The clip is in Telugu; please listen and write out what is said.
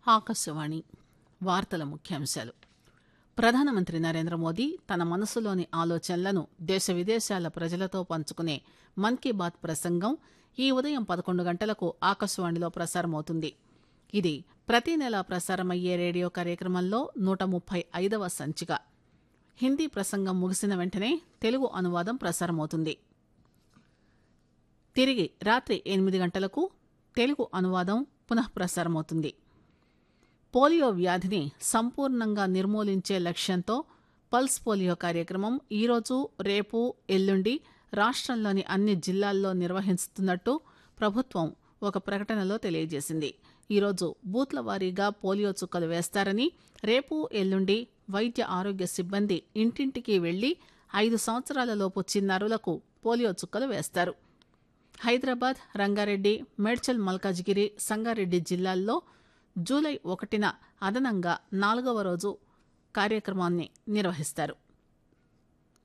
ఆకాశవాణి వార్తల ముఖ్యాంశాలు ప్రధానమంత్రి నరేంద్ర మోదీ తన మనసులోని ఆలోచనలను దేశ విదేశాల ప్రజలతో పంచుకునే మన్ కీ బాత్ ప్రసంగం ఈ ఉదయం పదకొండు గంటలకు ఆకాశవాణిలో ప్రసారమవుతుంది ఇది ప్రతి నెలా ప్రసారమయ్యే రేడియో కార్యక్రమంలో నూట ముప్పై ఐదవ సంచిక హిందీ ప్రసంగం ముగిసిన వెంటనే తెలుగు అనువాదం ప్రసారమవుతుంది తిరిగి రాత్రి ఎనిమిది గంటలకు తెలుగు అనువాదం పునః ప్రసారమవుతుంది పోలియో వ్యాధిని సంపూర్ణంగా నిర్మూలించే లక్ష్యంతో పల్స్ పోలియో కార్యక్రమం ఈరోజు రేపు ఎల్లుండి రాష్ట్రంలోని అన్ని జిల్లాల్లో నిర్వహిస్తున్నట్టు ప్రభుత్వం ఒక ప్రకటనలో తెలియజేసింది ఈరోజు బూత్ల వారీగా పోలియో చుక్కలు వేస్తారని రేపు ఎల్లుండి వైద్య ఆరోగ్య సిబ్బంది ఇంటింటికి వెళ్లి ఐదు సంవత్సరాలలోపు చిన్నారులకు పోలియో చుక్కలు వేస్తారు హైదరాబాద్ రంగారెడ్డి మేడ్చల్ మల్కాజ్గిరి సంగారెడ్డి జిల్లాల్లో జూలై ఒకటిన అదనంగా నాలుగవ రోజు కార్యక్రమాన్ని నిర్వహిస్తారు